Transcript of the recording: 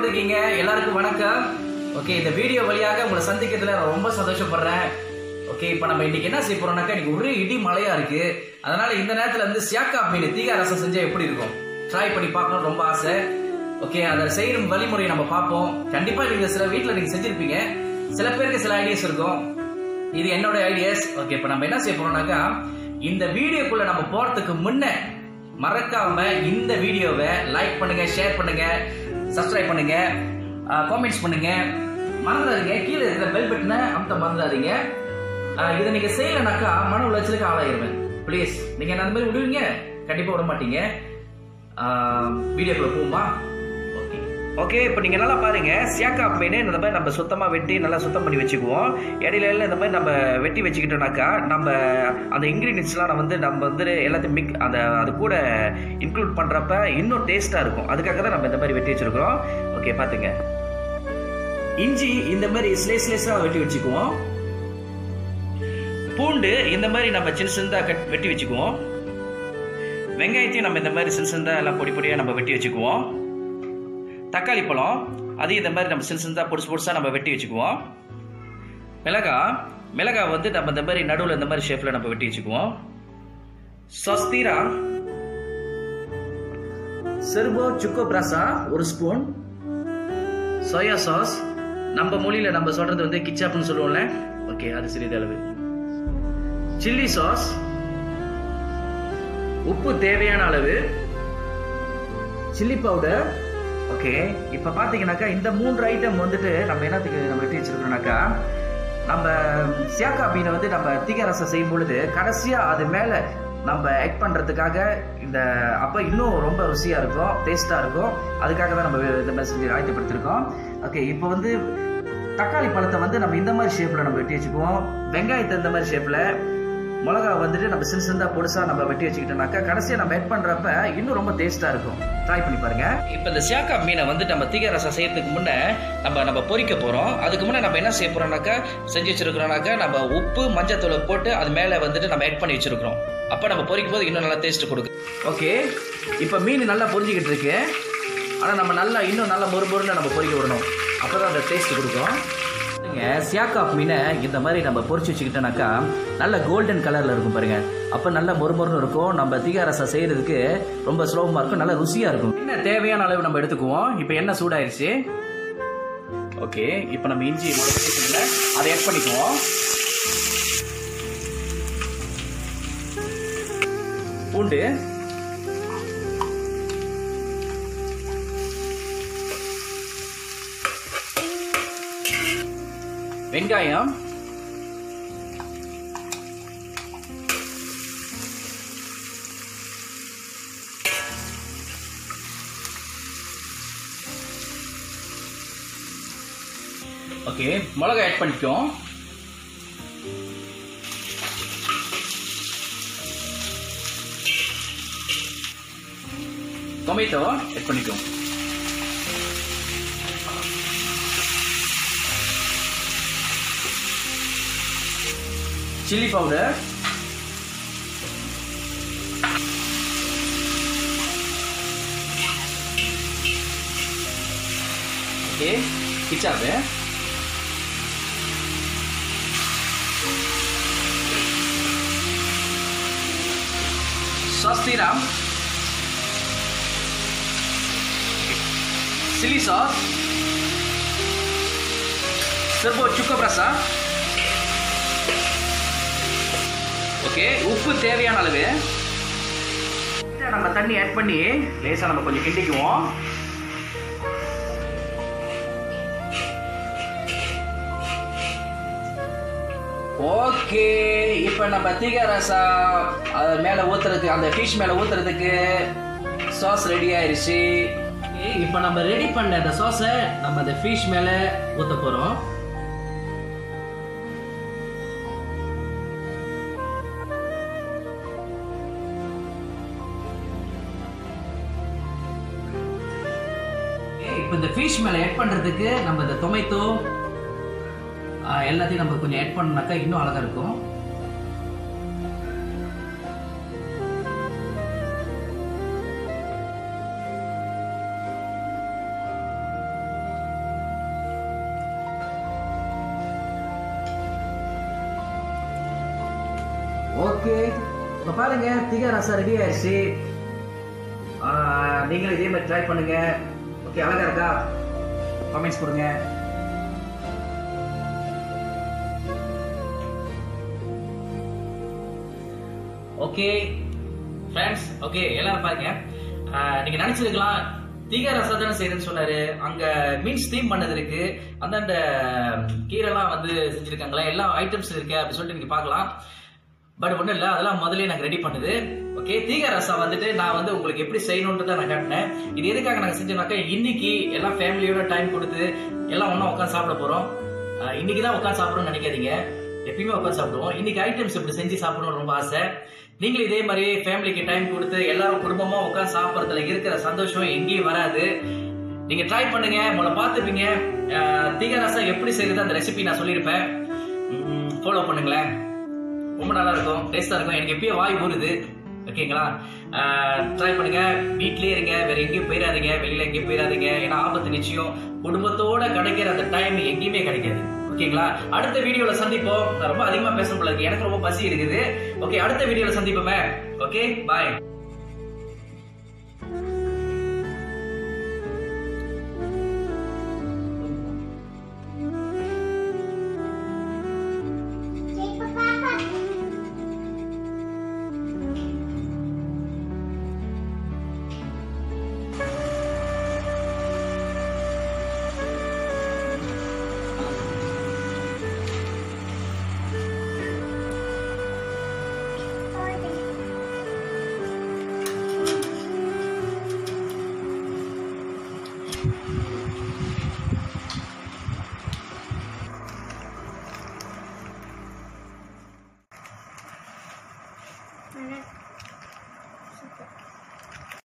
இருக்கீங்க எல்லாருக்கும் வணக்கம் ஓகே இந்த வீடியோ வழியாக உங்களை சந்திக்கிறதுல நான் ரொம்ப சந்தோஷப்படுறேன் ஓகே இப்போ நம்ம இன்னைக்கு என்ன செய்ய போறோம்னாக்கா இன்னைக்கு ஒரே இடி மழையா இருக்கு அதனால இந்த நேரத்துல வந்து சியாக்கா மீன் தீகா ரசம் செஞ்சா எப்படி இருக்கும் ட்ரை பண்ணி பார்க்கணும் ரொம்ப ஆசை ஓகே அதை செய்யற வழிமுறையை நம்ம பார்ப்போம் கண்டிப்பா நீங்க சில வீட்ல நீங்க செஞ்சிருப்பீங்க சில பேருக்கு சில ஐடியாஸ் இருக்கும் இது என்னோட ஐடியாஸ் ஓகே இப்போ நம்ம என்ன செய்ய போறோம்னாக்கா இந்த வீடியோக்குள்ள நம்ம போறதுக்கு முன்ன மறக்காம இந்த வீடியோவை லைக் பண்ணுங்க ஷேர் பண்ணுங்க சப்ஸ்கிரைப் பண்ணுங்க காமெண்ட்ஸ் பண்ணுங்க மறந்துடாதீங்க கீழே இருக்கிற பெல் பட்டனை அமுத்த மறந்துடாதீங்க ஆஹ் இதை நீங்க செய்யலைனாக்கா மன உளைச்சலுக்கு ஆளாயிருவேன் ப்ளீஸ் நீங்க என்ன அந்த மாதிரி விடுவீங்க கண்டிப்பா விட மாட்டீங்க வீடியோக்குள்ள போகுமா ஓகே ஓகே இப்போ நீங்கள் நல்லா பாருங்க சியாக்கா மீன் இந்த மாதிரி நம்ம சுத்தமாக வெட்டி நல்லா சுத்தம் பண்ணி வச்சுக்குவோம் இடையில எல்லாம் இந்த மாதிரி நம்ம வெட்டி வச்சுக்கிட்டோம்னாக்கா நம்ம அந்த இன்க்ரீடியன்ஸ்லாம் வந்து நம்ம வந்து எல்லாத்தையும் மிக் அந்த அது கூட இன்க்ளூட் பண்ணுறப்ப இன்னும் டேஸ்ட்டாக இருக்கும் அதுக்காக தான் நம்ம இந்த மாதிரி வெட்டி வச்சிருக்கிறோம் ஓகே பார்த்துங்க இஞ்சி இந்த மாதிரி ஸ்லேஸ் ஸ்லேஸாக வெட்டி வச்சுக்குவோம் பூண்டு இந்த மாதிரி நம்ம சின்ன சின்னதாக கட் வெட்டி வச்சுக்குவோம் வெங்காயத்தையும் நம்ம இந்த மாதிரி சின்ன சின்னதாக எல்லாம் பொடி பொடியாக நம்ம வெட்டி வச்சுக்குவோம் தக்காளி பழம் அதையும் இந்த மாதிரி நம்ம சின்ன சின்னதாக பொடிசு பொடிசாக நம்ம வெட்டி வச்சுக்குவோம் மிளகா மிளகா வந்து நம்ம இந்த மாதிரி நடுவில் இந்த மாதிரி ஷேப்பில் நம்ம வெட்டி வச்சுக்குவோம் சஸ்தீரா செர்போ சுக்கோ பிராசா ஒரு ஸ்பூன் சோயா சாஸ் நம்ம மொழியில நம்ம சொல்றது வந்து கிச்சாப்னு சொல்லுவோம்ல ஓகே அது சிறிது அளவு சில்லி சாஸ் உப்பு தேவையான அளவு சில்லி பவுடர் ஓகே இப்போ பார்த்தீங்கன்னாக்கா இந்த மூன்று ஐட்டம் வந்துட்டு நம்ம என்னத்துக்கு நம்ம வெட்டி வச்சிருக்கோம்னாக்கா நம்ம சியாக்கா மீனை வந்து நம்ம தீக ரசம் செய்யும் பொழுது கடைசியாக அது மேலே நம்ம ஆட் பண்ணுறதுக்காக இந்த அப்போ இன்னும் ரொம்ப ருசியாக இருக்கும் டேஸ்ட்டாக இருக்கும் அதுக்காக தான் நம்ம இந்த மாதிரி செஞ்சு ஆயத்தப்படுத்திருக்கோம் ஓகே இப்போ வந்து தக்காளி பழத்தை வந்து நம்ம இந்த மாதிரி ஷேப்பில் நம்ம வெட்டி வச்சுக்குவோம் வெங்காயத்தை இந்த மாதிரி ஷேப்பில் மிளகா வந்துட்டு நம்ம சின்ன சின்னதாக பொடிசா நம்ம வெட்டி வச்சுக்கிட்டோம்னாக்கா கடைசியாக நம்ம ஆட் பண்ணுறப்ப இன்னும் ரொம்ப டேஸ்ட்டாக இருக்கும் ட்ரை பண்ணி பாருங்க இப்போ இந்த சியாக்கா மீனை வந்து நம்ம தீக ரசம் செய்யறதுக்கு முன்னே நம்ம நம்ம பொரிக்க போகிறோம் அதுக்கு முன்னே நம்ம என்ன செய்ய போகிறோம்னாக்கா செஞ்சு வச்சிருக்கிறோம்னாக்கா நம்ம உப்பு மஞ்சத்தூளை போட்டு அது மேலே வந்துட்டு நம்ம ஆட் பண்ணி வச்சிருக்கிறோம் அப்போ நம்ம பொரிக்கும் போது இன்னும் நல்லா டேஸ்ட் கொடுக்கும் ஓகே இப்போ மீன் நல்லா பொரிஞ்சிக்கிட்டு இருக்கு ஆனால் நம்ம நல்லா இன்னும் நல்லா மொறு மொறுன்னு நம்ம பொரிக்க விடணும் அப்போ தான் அந்த டேஸ்ட் கொடுக்கும் சியாக்கா மீனை இந்த மாதிரி நம்ம பொரிச்சு வச்சுக்கிட்டோம்னாக்கா நல்ல கோல்டன் கலரில் இருக்கும் பாருங்க அப்போ நல்ல மொறுமொறுன்னு இருக்கும் நம்ம தீகா ரசம் செய்யறதுக்கு ரொம்ப சுலபமாக இருக்கும் நல்ல ருசியாக இருக்கும் என்ன தேவையான அளவு நம்ம எடுத்துக்குவோம் இப்போ என்ன சூடாயிருச்சு ஓகே இப்போ நம்ம இஞ்சி மிளகு அதை ஆட் பண்ணிக்குவோம் பூண்டு வெங்காயம் ஓகே மிளகா ஆட் பண்ணிக்கோ டொமேட்டோ ஆட் பண்ணிக்கோ சில்லி பவுடர் ஓகே கிச்சாப்பு சாஸ்திராம் சில்லி சாஸ் செர்போ சுக்க பிரசா ஓகே உப்பு தேவையான அளவு நம்ம தண்ணி ஆட் பண்ணி லேசாக நம்ம கொஞ்சம் கிண்டிக்குவோம் ஓகே இப்போ நம்ம தீக ரசம் அது மேலே ஊத்துறதுக்கு அந்த ஃபிஷ் மேலே ஊத்துறதுக்கு சாஸ் ரெடி ஆயிருச்சு இப்போ நம்ம ரெடி பண்ண அந்த சாஸை நம்ம அந்த ஃபிஷ் மேலே ஊற்ற போகிறோம் இப்போ இந்த ஃபிஷ் மேலே ஆட் பண்ணுறதுக்கு நம்ம இந்த டொமேட்டோ எல்லாத்தையும் நம்ம கொஞ்சம் ஆட் பண்ணோம்னாக்கா இன்னும் அழகாக இருக்கும் இப்போ பாருங்க திகா ரசம் ரெடி ஆயிடுச்சு ஆஹ், நீங்களும் இதே மாதிரி ட்ரை பண்ணுங்க ஓகே அழகா இருக்கா கமெண்ட்ஸ் கொடுங்க ஓகே ஃப்ரெண்ட்ஸ் ஓகே எல்லாரும் பாருங்க ஆஹ், நீங்க நினைச்சிருக்கலாம் தீக ரசம் செய்யறேன்னு சொன்னாரு அங்க மீன்ஸ் தீம் பண்ணது இருக்கு அந்தாண்ட கீரைலாம் வந்து செஞ்சிருக்காங்களா எல்லா ஐட்டம்ஸ் இருக்கு அப்படி சொல்லிட்டு நீங்க பார்க்கலாம் பட் ஒண்ணும் இல்ல அதெல்லாம் முதல்ல எனக்கு ரெடி பண்ணுது ஓகே தீக ரசம் வந்துட்டு நான் வந்து உங்களுக்கு எப்படி செய்யணுன்றத நான் காட்டினேன் இது எதுக்காக நாங்க செஞ்சோம்னாக்கா இன்னைக்கு எல்லாம் ஃபேமிலியோட டைம் கொடுத்து எல்லாம் ஒண்ணா உட்காந்து சாப்பிட போறோம் ஆஹ், இன்னைக்கு தான் உட்காந்து சாப்பிடணும்னு நினைக்காதீங்க எப்பயுமே உட்காந்து சாப்பிடுவோம் இன்னைக்கு ஐட்டம்ஸ் இப்படி செஞ்சு சாப்பிடணும்னு ரொம்ப ஆசை நீங்களும் இதே மாதிரி ஃபேமிலிக்கு டைம் கொடுத்து எல்லாரும் குடும்பமா உட்காந்து சாப்பிட்றதுல இருக்கிற சந்தோஷம் எங்கேயும் வராது நீங்க ட்ரை பண்ணுங்க முதல்ல பார்த்துப்பீங்க ஆஹ், தீக ரசம் எப்படி செய்யறது அந்த ரெசிபி நான் சொல்லியிருப்பேன் ஃபாலோ பண்ணுங்களேன் ரொம்ப நல்லா இருக்கும் டேஸ்டா இருக்கும் எனக்கு எப்பயும் வாய் ஊறுது ஓகேங்களா ட்ரை பண்ணுங்க வீட்லயே இருங்க வேற எங்கேயும் போயிடாதீங்க வெளியில எங்கேயும் போயிடாதீங்க ஏன்னா ஆபத்து நிச்சயம் குடும்பத்தோட கிடைக்கிற அந்த டைம் எங்கேயுமே கிடைக்காது ஓகேங்களா அடுத்த வீடியோல சந்திப்போம் நான் ரொம்ப அதிகமா பேச போல இருக்கு எனக்கு ரொம்ப பசி இருக்குது ஓகே அடுத்த வீடியோல சந்திப்போமே ஓகே பாய் வணக்கம்